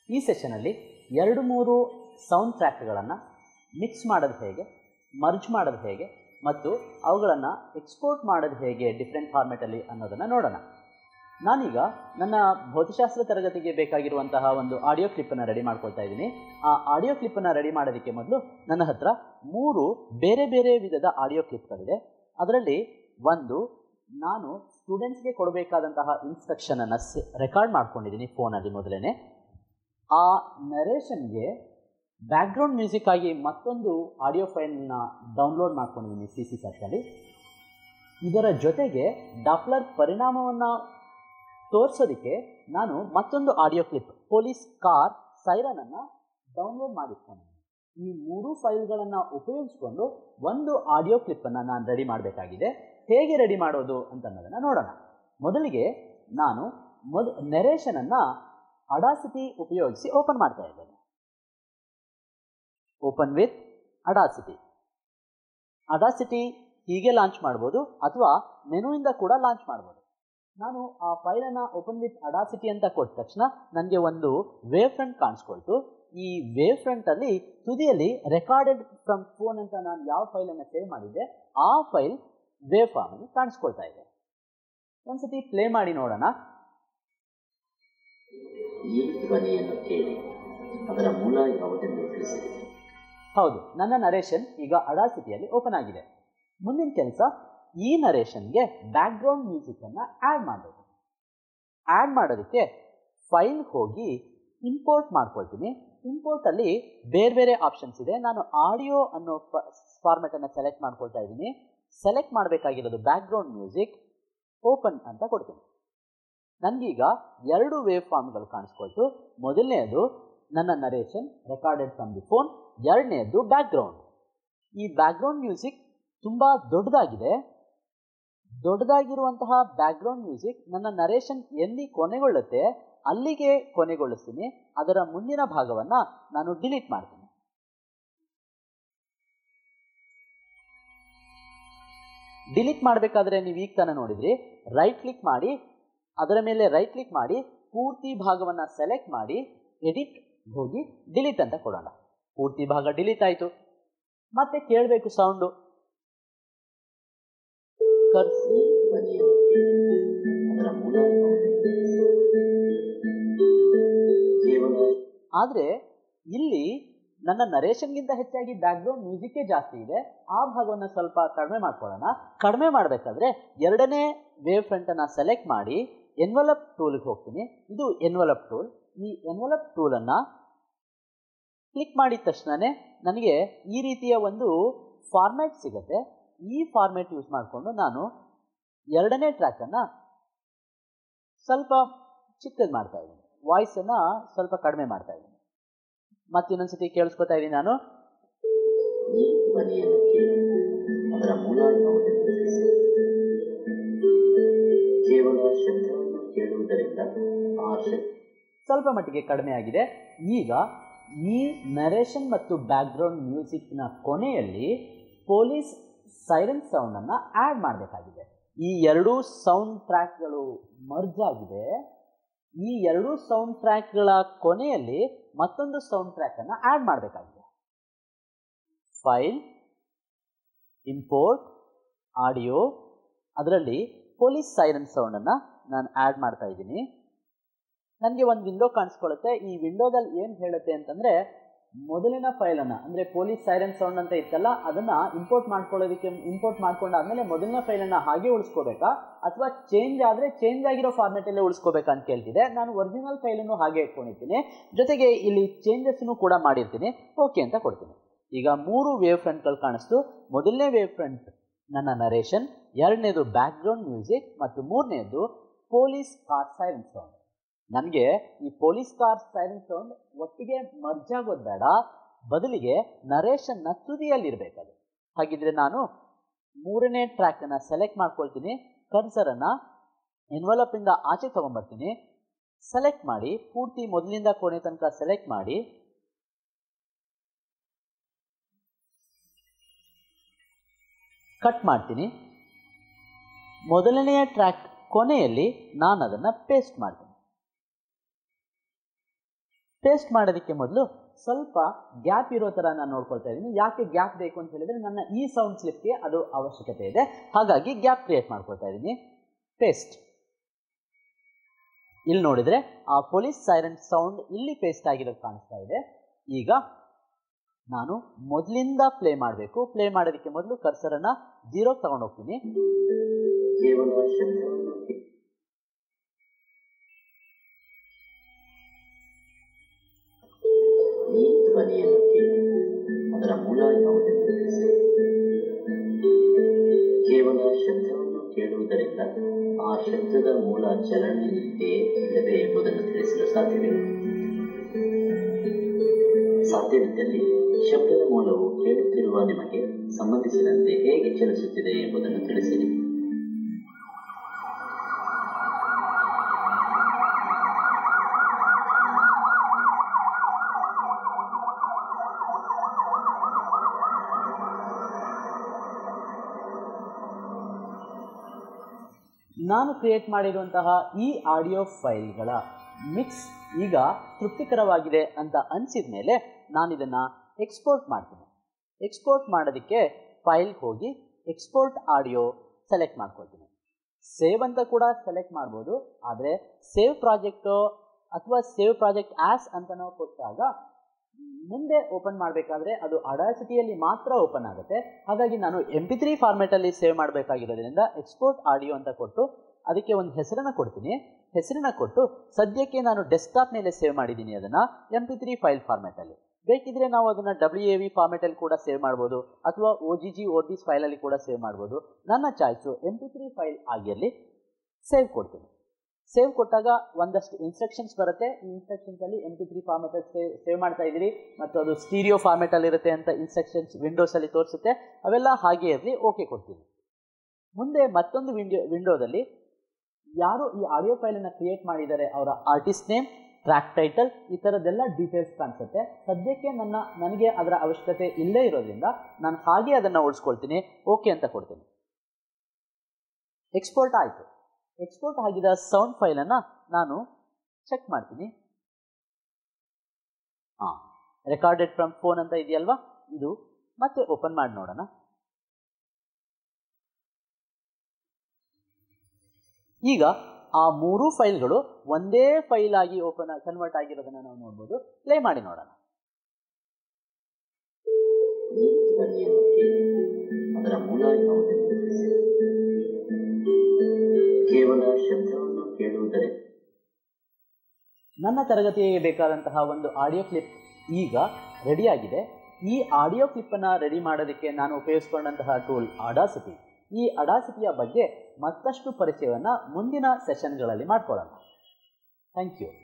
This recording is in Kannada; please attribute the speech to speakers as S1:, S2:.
S1: ಈ ಸೆಷನಲ್ಲಿ ಎರಡು ಮೂರು ಸೌಂಡ್ ಟ್ರ್ಯಾಕ್ಗಳನ್ನು ಮಿಕ್ಸ್ ಮಾಡೋದು ಹೇಗೆ ಮರ್ಜ್ ಮಾಡೋದು ಹೇಗೆ ಮತ್ತು ಅವುಗಳನ್ನು ಎಕ್ಸ್ಪೋರ್ಟ್ ಮಾಡೋದು ಹೇಗೆ ಡಿಫ್ರೆಂಟ್ ಫಾರ್ಮೆಟಲ್ಲಿ ಅನ್ನೋದನ್ನು ನೋಡೋಣ ನಾನೀಗ ನನ್ನ ಭೌತಶಾಸ್ತ್ರ ತರಗತಿಗೆ ಬೇಕಾಗಿರುವಂತಹ ಒಂದು ಆಡಿಯೋ ಕ್ಲಿಪ್ಪನ್ನು ರೆಡಿ ಮಾಡ್ಕೊಳ್ತಾ ಇದ್ದೀನಿ ಆ ಆಡಿಯೋ ಕ್ಲಿಪ್ಪನ್ನು ರೆಡಿ ಮಾಡೋದಕ್ಕೆ ಮೊದಲು ನನ್ನ ಹತ್ರ ಮೂರು ಬೇರೆ ಬೇರೆ ವಿಧದ ಆಡಿಯೋ ಕ್ಲಿಪ್ಗಳಿದೆ ಅದರಲ್ಲಿ ಒಂದು ನಾನು ಸ್ಟೂಡೆಂಟ್ಸ್ಗೆ ಕೊಡಬೇಕಾದಂತಹ ಇನ್ಸ್ಟ್ರಕ್ಷನನ್ನು ರೆಕಾರ್ಡ್ ಮಾಡ್ಕೊಂಡಿದ್ದೀನಿ ಫೋನಲ್ಲಿ ಮೊದಲೇ ಆ ನರೇಷನ್ಗೆ ಬ್ಯಾಕ್ಗ್ರೌಂಡ್ ಮ್ಯೂಸಿಕ್ ಆಗಿ ಮತ್ತೊಂದು ಆಡಿಯೋ ಫೈಲ್ನ ಡೌನ್ಲೋಡ್ ಮಾಡ್ಕೊಂಡಿದ್ದೀನಿ ಸಿ ಸಿ ಸರ್ಚಲ್ಲಿ ಇದರ ಜೊತೆಗೆ ಡಾಪ್ಲರ್ ಪರಿಣಾಮವನ್ನು ತೋರಿಸೋದಕ್ಕೆ ನಾನು ಮತ್ತೊಂದು ಆಡಿಯೋ ಕ್ಲಿಪ್ ಪೊಲೀಸ್ ಕಾರ್ ಸೈರನನ್ನು ಡೌನ್ಲೋಡ್ ಮಾಡಿಟ್ಕೊಂಡಿದ್ದೀನಿ ಈ ಮೂರು ಫೈಲ್ಗಳನ್ನು ಉಪಯೋಗಿಸ್ಕೊಂಡು ಒಂದು ಆಡಿಯೋ ಕ್ಲಿಪ್ಪನ್ನು ನಾನು ರೆಡಿ ಮಾಡಬೇಕಾಗಿದೆ ಹೇಗೆ ರೆಡಿ ಮಾಡೋದು ಅಂತ ಅನ್ನೋದನ್ನು ನೋಡೋಣ ಮೊದಲಿಗೆ ನಾನು ಮೊದ ನೆರೇಷನನ್ನು ಅಡಾಸಿಟಿ ಉಪಯೋಗಿಸಿ ಓಪನ್ ಮಾಡ್ತಾ ಇದ್ದೇನೆ ಓಪನ್ ವಿತ್ ಅಡಾಸಿಟಿ ಅಡಾಸಿಟಿ ಹೀಗೆ ಲಾಂಚ್ ಮಾಡ್ಬೋದು ಅಥವಾ ಮೆನುವಿಂದ ಕೂಡ ಲಾಂಚ್ ಮಾಡ್ಬೋದು ನಾನು ಆ ಫೈಲನ್ನು ಓಪನ್ ವಿತ್ ಅಡಾಸಿಟಿ ಅಂತ ಕೊಟ್ಟ ತಕ್ಷಣ ನನಗೆ ಒಂದು ವೇವ್ ಫ್ರಂಟ್ ಕಾಣಿಸ್ಕೊಳ್ತು ಈ ವೇವ್ ಫ್ರಂಟಲ್ಲಿ ತುದಿಯಲ್ಲಿ ರೆಕಾರ್ಡೆಡ್ ಫ್ರಮ್ ಫೋನ್ ಅಂತ ನಾನು ಯಾವ ಫೈಲನ್ನು ಸೇವ್ ಮಾಡಿದ್ದೆ ಆ ಫೈಲ್ ವೇವ್ ಫಾರ್ಮಲ್ಲಿ ಕಾಣಿಸ್ಕೊಳ್ತಾ ಇದೆ ಒಂದ್ಸತಿ ಪ್ಲೇ ಮಾಡಿ ನೋಡೋಣ
S2: ಈ ಧ್ವನಿಯನ್ನು ಕೇಳಿ ಅದರ ಮೂಲ ಯಾವುದೆಂದು ತಿಳಿಸಿರಿ
S1: ಹೌದು ನನ್ನ ನರೇಷನ್ ಈಗ ಅಡಾಸಿಟಿಯಲ್ಲಿ ಓಪನ್ ಆಗಿದೆ ಮುಂದಿನ ಕೆಲಸ ಈ ನರೇಷನ್ಗೆ ಬ್ಯಾಕ್ಗ್ರೌಂಡ್ ಮ್ಯೂಸಿಕನ್ನು ಆ್ಯಡ್ ಮಾಡಬೇಕು ಆ್ಯಡ್ ಮಾಡೋದಕ್ಕೆ ಫೈಲ್ ಹೋಗಿ ಇಂಪೋರ್ಟ್ ಮಾಡ್ಕೊಳ್ತೀನಿ ಇಂಪೋರ್ಟಲ್ಲಿ ಬೇರೆ ಬೇರೆ ಆಪ್ಷನ್ಸ್ ಇದೆ ನಾನು ಆಡಿಯೋ ಅನ್ನೋ ಫಾರ್ಮೆಟನ್ನು ಸೆಲೆಕ್ಟ್ ಮಾಡ್ಕೊಳ್ತಾ ಇದ್ದೀನಿ ಸೆಲೆಕ್ಟ್ ಮಾಡಬೇಕಾಗಿರೋದು ಬ್ಯಾಕ್ಗ್ರೌಂಡ್ ಮ್ಯೂಸಿಕ್ ಓಪನ್ ಅಂತ ಕೊಡ್ತೀನಿ ನನಗೀಗ ಎರಡು ವೇವ್ ಫಾರ್ಮ್ಗಳು ಕಾಣಿಸ್ಕೊಳ್ತು ಮೊದಲನೆಯದು ನನ್ನ narration recorded from the phone ಎರಡನೆಯದು ಬ್ಯಾಕ್ಗ್ರೌಂಡ್ ಈ ಬ್ಯಾಕ್ಗ್ರೌಂಡ್ ಮ್ಯೂಸಿಕ್ ತುಂಬ ದೊಡ್ಡದಾಗಿದೆ ದೊಡ್ಡದಾಗಿರುವಂತಹ ಬ್ಯಾಕ್ಗ್ರೌಂಡ್ ಮ್ಯೂಸಿಕ್ ನನ್ನ ನರೇಷನ್ ಎಲ್ಲಿ ಕೊನೆಗೊಳ್ಳುತ್ತೆ ಅಲ್ಲಿಗೆ ಕೊನೆಗೊಳಿಸ್ತೀನಿ ಅದರ ಮುಂದಿನ ಭಾಗವನ್ನು ನಾನು ಡಿಲೀಟ್ ಮಾಡ್ತೀನಿ ಡಿಲೀಟ್ ಮಾಡಬೇಕಾದ್ರೆ ನೀವು ಈಗ ತಾನೇ ನೋಡಿದ್ರಿ ರೈಟ್ ಕ್ಲಿಕ್ ಮಾಡಿ ಅದರ ಮೇಲೆ ರೈಟ್ ಕ್ಲಿಕ್ ಮಾಡಿ ಪೂರ್ತಿ ಭಾಗವನ್ನು ಸೆಲೆಕ್ಟ್ ಮಾಡಿ ಎಡಿಟ್ ಹೋಗಿ ಡಿಲೀಟ್ ಅಂತ ಕೊಡೋಣ ಪೂರ್ತಿ ಭಾಗ ಡಿಲೀಟ್ ಆಯಿತು ಮತ್ತೆ ಕೇಳಬೇಕು ಸೌಂಡು ಕರ್ಸಿ
S2: ಈ ಧ್ವನಿಯನ್ನು ಕೇಳಿ ಅದರ ಮೂಲ ಯಾವುದೆಂದು ತಿಳಿಸಿರಿ ಕೇವಲ
S1: ಆದರೆ ಇಲ್ಲಿ ನನ್ನ ನರೇಷನ್ಗಿಂತ ಹೆಚ್ಚಾಗಿ ಬ್ಯಾಕ್ಗ್ರೌಂಡ್ ಮ್ಯೂಸಿಕ್ಕೇ ಜಾಸ್ತಿ ಇದೆ ಆ ಭಾಗವನ್ನು ಸ್ವಲ್ಪ ಕಡಿಮೆ ಮಾಡ್ಕೊಳ್ಳೋಣ ಕಡಿಮೆ ಮಾಡಬೇಕಾದ್ರೆ ಎರಡನೇ ವೇವ್ ಫ್ರಂಟನ್ನು ಸೆಲೆಕ್ಟ್ ಮಾಡಿ ಎನ್ವಲಪ್ ಟೂಲ್ಗೆ ಹೋಗ್ತೀನಿ ಇದು ಎನ್ವಲಪ್ ಟೂಲ್ ಈ ಎನ್ವಲಪ್ ಟೂಲನ್ನು ಕ್ಲಿಕ್ ಮಾಡಿದ ತಕ್ಷಣವೇ ನನಗೆ ಈ ರೀತಿಯ ಒಂದು ಫಾರ್ಮ್ಯಾಟ್ ಸಿಗುತ್ತೆ ಈ ಫಾರ್ಮ್ಯಾಟ್ ಯೂಸ್ ಮಾಡಿಕೊಂಡು ನಾನು ಎರಡನೇ ಟ್ರ್ಯಾಕನ್ನು ಸ್ವಲ್ಪ ಚಿಕ್ಕದು ಮಾಡ್ತಾ ಇದ್ದೀನಿ ವಾಯ್ಸನ್ನು ಸ್ವಲ್ಪ ಕಡಿಮೆ ಮಾಡ್ತಾ ಇದ್ದೀನಿ ಮತ್ತೆ ಇನ್ನೊಂದ್ಸತಿ ಕೇಳಿಸ್ಕೊತಾ ಇದ್ದೀನಿ ನಾನು
S2: ಈ ಧ್ವನಿಯನ್ನು ಕೇಳಿ ಅದರ ಮೂಲ ಯಾವುದೆಂದು ತಿಳಿಸಿರಿ ಕೇವಲ ಶಬ್ದವನ್ನು ಕೇಳುವುದರಿಂದ ಆ ಶಬ್ದ
S1: ಸ್ವಲ್ಪ ಮಟ್ಟಿಗೆ ಕಡಿಮೆ ಆಗಿದೆ ಈಗ ಈ ನರೇಷನ್ ಮತ್ತು ಬ್ಯಾಕ್ಗ್ರೌಂಡ್ ಮ್ಯೂಸಿಕ್ನ ಕೊನೆಯಲ್ಲಿ ಪೊಲೀಸ್ ಸೈರನ್ ಸೌಂಡನ್ನು ಆ್ಯಡ್ ಮಾಡಬೇಕಾಗಿದೆ ಈ ಎರಡೂ ಸೌಂಡ್ ಟ್ರ್ಯಾಕ್ಗಳು ಮರ್ಜ್ ಆಗಿದೆ ಈ ಎರಡೂ ಸೌಂಡ್ ಟ್ರ್ಯಾಕ್ಗಳ ಕೊನೆಯಲ್ಲಿ ಮತ್ತೊಂದು ಸೌಂಡ್ ಟ್ರ್ಯಾಕನ್ನು ಆ್ಯಡ್ ಮಾಡಬೇಕಾಗಿದೆ ಫೈಲ್ ಇಂಪೋರ್ಟ್ ಆಡಿಯೋ ಅದರಲ್ಲಿ ಪೊಲೀಸ್ ಸೈರನ್ ಸೌಂಡನ್ನು ನಾನು ಆ್ಯಡ್ ಮಾಡ್ತಾ ಇದ್ದೀನಿ ನನಗೆ ಒಂದು ವಿಂಡೋ ಕಾಣಿಸ್ಕೊಳ್ಳುತ್ತೆ ಈ ವಿಂಡೋದಲ್ಲಿ ಏನು ಹೇಳುತ್ತೆ ಅಂತಂದರೆ ಮೊದಲಿನ ಫೈಲನ್ನು ಅಂದರೆ ಪೊಲೀಸ್ ಸೈರನ್ ಸೌಂಡ್ ಅಂತ ಇತ್ತಲ್ಲ ಅದನ್ನು ಇಂಪೋರ್ಟ್ ಮಾಡ್ಕೊಳ್ಳೋದಕ್ಕೆ ಇಂಪೋರ್ಟ್ ಮಾಡ್ಕೊಂಡಾದ್ಮೇಲೆ ಮೊದಲನೇ ಫೈಲನ್ನು ಹಾಗೆ ಉಳಿಸ್ಕೋಬೇಕಾ ಅಥವಾ ಚೇಂಜ್ ಆದರೆ ಚೇಂಜ್ ಆಗಿರೋ ಫಾರ್ಮೆಟಲ್ಲೇ ಉಳಿಸ್ಕೋಬೇಕಾ ಅಂತ ಕೇಳ್ತಿದೆ ನಾನು ಒರಿಜಿನಲ್ ಫೈಲನ್ನು ಹಾಗೆ ಇಟ್ಕೊಂಡಿರ್ತೀನಿ ಜೊತೆಗೆ ಇಲ್ಲಿ ಚೇಂಜಸ್ನು ಕೂಡ ಮಾಡಿರ್ತೀನಿ ಓಕೆ ಅಂತ ಕೊಡ್ತೀನಿ ಈಗ ಮೂರು ವೇವ್ ಫ್ರಂಟ್ಗಳು ಕಾಣಿಸ್ತು ಮೊದಲನೇ ವೇವ್ ಫ್ರಂಟ್ ನನ್ನ ನರೇಷನ್ ಎರಡನೇದು ಬ್ಯಾಕ್ಗ್ರೌಂಡ್ ಮ್ಯೂಸಿಕ್ ಮತ್ತು ಮೂರನೇದು ಪೊಲೀಸ್ ಕಾರ್ ಸೈರನ್ ಸೌಂಡ್ ನನಗೆ ಈ ಪೊಲೀಸ್ ಕಾರ್ ಸೈರನ್ ಸೌಂಡ್ ಒಟ್ಟಿಗೆ ಮರ್ಜ್ ಆಗೋದು ಬೇಡ ಬದಲಿಗೆ ನರೇಷನ್ನ ತುದಿಯಲ್ಲಿರಬೇಕದು ಹಾಗಿದ್ರೆ ನಾನು ಮೂರನೇ ಟ್ರ್ಯಾಕನ್ನು ಸೆಲೆಕ್ಟ್ ಮಾಡ್ಕೊಳ್ತೀನಿ ಕರ್ಸರನ್ನು ಎನ್ವಲಪಿಂದ ಆಚೆ ತೊಗೊಂಬರ್ತೀನಿ ಸೆಲೆಕ್ಟ್ ಮಾಡಿ ಪೂರ್ತಿ ಮೊದಲಿಂದ ಕೊನೆ ತನಕ ಸೆಲೆಕ್ಟ್ ಮಾಡಿ ಕಟ್ ಮಾಡ್ತೀನಿ ಮೊದಲನೆಯ ಟ್ರ್ಯಾಕ್ ಕೊನೆಯಲ್ಲಿ ನಾನು ಅದನ್ನು ಪೇಸ್ಟ್ ಮಾಡ್ತೀನಿ ಪೇಸ್ಟ್ ಮಾಡೋದಕ್ಕೆ ಮೊದಲು ಸ್ವಲ್ಪ ಗ್ಯಾಪ್ ಇರೋ ಥರ ನಾನು ನೋಡ್ಕೊಳ್ತಾ ಇದ್ದೀನಿ ಯಾಕೆ ಗ್ಯಾಪ್ ಬೇಕು ಅಂತ ಹೇಳಿದರೆ ನನ್ನ ಈ ಸೌಂಡ್ ಸ್ಲಿಪ್ಗೆ ಅದು ಅವಶ್ಯಕತೆ ಇದೆ ಹಾಗಾಗಿ ಗ್ಯಾಪ್ ಕ್ರಿಯೇಟ್ ಮಾಡ್ಕೊಳ್ತಾ ಇದ್ದೀನಿ ಪೇಸ್ಟ್ ಇಲ್ಲಿ ನೋಡಿದರೆ ಆ ಪೊಲೀಸ್ ಸೈರೆಂಟ್ ಸೌಂಡ್ ಇಲ್ಲಿ ಪೇಸ್ಟ್ ಆಗಿರೋದು ಕಾಣಿಸ್ತಾ ಇದೆ ಈಗ ನಾನು ಮೊದಲಿಂದ ಪ್ಲೇ ಮಾಡಬೇಕು ಪ್ಲೇ ಮಾಡೋದಕ್ಕೆ ಮೊದಲು ಕರ್ಸರನ್ನು ಜೀರೋಗೆ ತಗೊಂಡು ಹೋಗ್ತೀನಿ
S2: ಕೇವಲ ಶಬ್ದವನ್ನು ಕೇ- ಈ ಧ್ವನಿಯನ್ನು ಕೇಳಿ ಅದರ ಮೂಲ ಯಾವುದೆಂದು ತಿಳಿಸಿ ಕೇವಲ ಶಬ್ದವನ್ನು ಕೇಳುವುದರಿಂದ ಆ ಶಬ್ದದ ಮೂಲ ಚಲನೆಯಲ್ಲಿದೆಯೇ ಇಲ್ಲವೇ ಎಂಬುದನ್ನು ತಿಳಿಸಲು ಸಾಧ್ಯವಿಲ್ಲ ಸಾಧ್ಯವಿದ್ದಲ್ಲಿ ಶಬ್ದದ ಮೂಲವು ಕೇಳುತ್ತಿರುವ ನಿಮಗೆ ಸಂಬಂಧಿಸಿದಂತೆ ಹೇಗೆ ಚಲಿಸುತ್ತಿದೆ ಎಂಬುದನ್ನು ತಿಳಿಸಿರಿ
S1: ನಾನು ಕ್ರಿಯೇಟ್ ಮಾಡಿರುವಂತಹ ಈ ಆಡಿಯೋ ಫೈಲ್ಗಳ ಮಿಕ್ಸ್ ಈಗ ತೃಪ್ತಿಕರವಾಗಿದೆ ಅಂತ ಅನಿಸಿದ ಮೇಲೆ ನಾನು ಇದನ್ನು ಎಕ್ಸ್ಪೋರ್ಟ್ ಮಾಡ್ತೀನಿ ಎಕ್ಸ್ಪೋರ್ಟ್ ಮಾಡೋದಕ್ಕೆ ಫೈಲ್ಗೆ ಹೋಗಿ ಎಕ್ಸ್ಪೋರ್ಟ್ ಆಡಿಯೋ ಸೆಲೆಕ್ಟ್ ಮಾಡ್ಕೊಳ್ತೀನಿ ಸೇವ್ ಅಂತ ಕೂಡ ಸೆಲೆಕ್ಟ್ ಮಾಡ್ಬೋದು ಆದರೆ ಸೇವ್ ಪ್ರಾಜೆಕ್ಟು ಅಥವಾ ಸೇವ್ ಪ್ರಾಜೆಕ್ಟ್ ಆ್ಯಸ್ ಅಂತ ನಾವು ಕೊಟ್ಟಾಗ ಮುಂದೆ ಓಪನ್ ಮಾಡಬೇಕಾದ್ರೆ ಅದು ಅಡಾಸಿಟಿಯಲ್ಲಿ ಮಾತ್ರ ಓಪನ್ ಆಗುತ್ತೆ ಹಾಗಾಗಿ ನಾನು ಎಂ ಪಿ ತ್ರೀ ಫಾರ್ಮೆಟಲ್ಲಿ ಸೇವ್ ಮಾಡಬೇಕಾಗಿರೋದ್ರಿಂದ ಎಕ್ಸ್ಪೋರ್ಟ್ ಆಡಿಯೋ ಅಂತ ಕೊಟ್ಟು ಅದಕ್ಕೆ ಒಂದು ಹೆಸರನ್ನು ಕೊಡ್ತೀನಿ ಹೆಸರನ್ನ ಕೊಟ್ಟು ಸದ್ಯಕ್ಕೆ ನಾನು ಡೆಸ್ಕ್ಟಾಪ್ ಮೇಲೆ ಸೇವ್ ಮಾಡಿದ್ದೀನಿ ಅದನ್ನು ಎಂ ಪಿ ತ್ರೀ ಫೈಲ್ ಫಾರ್ಮೆಟಲ್ಲಿ ಬೇಕಿದ್ರೆ ನಾವು ಅದನ್ನು ಡಬ್ಲ್ಯೂ ಎ ವಿ ಫಾರ್ಮೆಟಲ್ಲಿ ಕೂಡ ಸೇವ್ ಮಾಡ್ಬೋದು ಅಥವಾ ಒ ಜಿ ಜಿ ಓಟಿಸ್ ಫೈಲಲ್ಲಿ ಕೂಡ ಸೇವ್ ಮಾಡ್ಬೋದು ನನ್ನ choice M P three file ಆಗಿರಲಿ ಸೇವ್ ಕೊಡ್ತೀನಿ ಸೇವ್ ಕೊಟ್ಟಾಗ ಒಂದಷ್ಟು ಇನ್ಸ್ಟ್ರಕ್ಷನ್ಸ್ ಬರುತ್ತೆ ಈ ಇನ್ಸ್ಟ್ರಕ್ಷನ್ಸಲ್ಲಿ ಎಂ ಪಿ ತ್ರೀ ಫಾರ್ಮೆಟಲ್ಲಿ ಸೇವ್ ಸೇವ್ ಮಾಡ್ತಾ ಇದ್ದೀರಿ ಮತ್ತು ಅದು ಸ್ಟೀರಿಯೋ ಫಾರ್ಮೆಟಲ್ಲಿ ಇರುತ್ತೆ ಅಂತ ಇನ್ಸ್ಟ್ರಕ್ಷನ್ಸ್ ವಿಂಡೋಸಲ್ಲಿ ತೋರಿಸುತ್ತೆ ಅವೆಲ್ಲ ಹಾಗೆ ಇರಲಿ ಓಕೆ ಕೊಡ್ತೀನಿ ಮುಂದೆ ಮತ್ತೊಂದು ವಿಂಡೋ ವಿಂಡೋದಲ್ಲಿ ಯಾರು ಈ ಆಡಿಯೋ ಫೈಲನ್ನು ಕ್ರಿಯೇಟ್ ಮಾಡಿದ್ದಾರೆ ಅವರ ಆರ್ಟಿಸ್ಟ್ ನೇಮ್ ಟ್ರ್ಯಾಕ್ ಟೈಟಲ್ ಈ ಥರದ್ದೆಲ್ಲ ಡೀಟೇಲ್ಸ್ ಕಾಣಿಸುತ್ತೆ ಸದ್ಯಕ್ಕೆ ನನ್ನ ನನಗೆ ಅದರ ಅವಶ್ಯಕತೆ ಇಲ್ಲೇ ಇರೋದ್ರಿಂದ ನಾನು ಹಾಗೆ ಅದನ್ನು ಉಳಿಸ್ಕೊಳ್ತೀನಿ ಓಕೆ ಅಂತ ಕೊಡ್ತೀನಿ ಎಕ್ಸ್ಪೋರ್ಟ್ ಆಯಿತು ಎಕ್ಸ್ಪೋರ್ಟ್ ಆಗಿದ ಸೌಂಡ್ ಫೈಲನ್ನು ನಾನು ಚೆಕ್ ಮಾಡ್ತೀನಿ ಹಾಂ ರೆಕಾರ್ಡೆಡ್ ಫ್ರಮ್ ಫೋನ್ ಅಂತ ಇದೆಯಲ್ವಾ ಇದು ಮತ್ತೆ ಓಪನ್ ಮಾಡಿ ನೋಡೋಣ ಈಗ ಆ ಮೂರೂ ಫೈಲ್ಗಳು ಒಂದೇ ಫೈಲ್ ಆಗಿ ಓಪನ್ ಕನ್ವರ್ಟ್ ಆಗಿರೋದನ್ನ ನಾವು ನೋಡ್ಬೋದು ಪ್ಲೇ ಮಾಡಿ ನೋಡೋಣ
S2: ಈ ಧ್ವನಿಯನ್ನು ಕೇಳಿ ಅದರ ಮೂಲ ಯಾವುದೆಂದು ತಿಳಿಸಿ ಕೇವಲ ಶಬ್ದವನ್ನು ಕೇಳುವುದರಿಂದ
S1: ನನ್ನ ತರಗತಿಗೆ ಬೇಕಾದಂತಹ ಒಂದು ಆಡಿಯೋ ಕ್ಲಿಪ್ ಈಗ ರೆಡಿಯಾಗಿದೆ ಈ ಆಡಿಯೋ ಕ್ಲಿಪ್ಪನ್ನು ರೆಡಿ ಮಾಡೋದಕ್ಕೆ ನಾನು ಉಪಯೋಗಿಸ್ಕೊಂಡಂತಹ ಟೂಲ್ ಅಡಾಸಿಟಿ ಈ ಅಡಾಸಿಟಿಯ ಬಗ್ಗೆ ಮತ್ತಷ್ಟು ಪರಿಚಯವನ್ನು ಮುಂದಿನ ಸೆಷನ್ಗಳಲ್ಲಿ ಮಾಡ್ಕೊಳ್ಳೋಣ ಥ್ಯಾಂಕ್ ಯು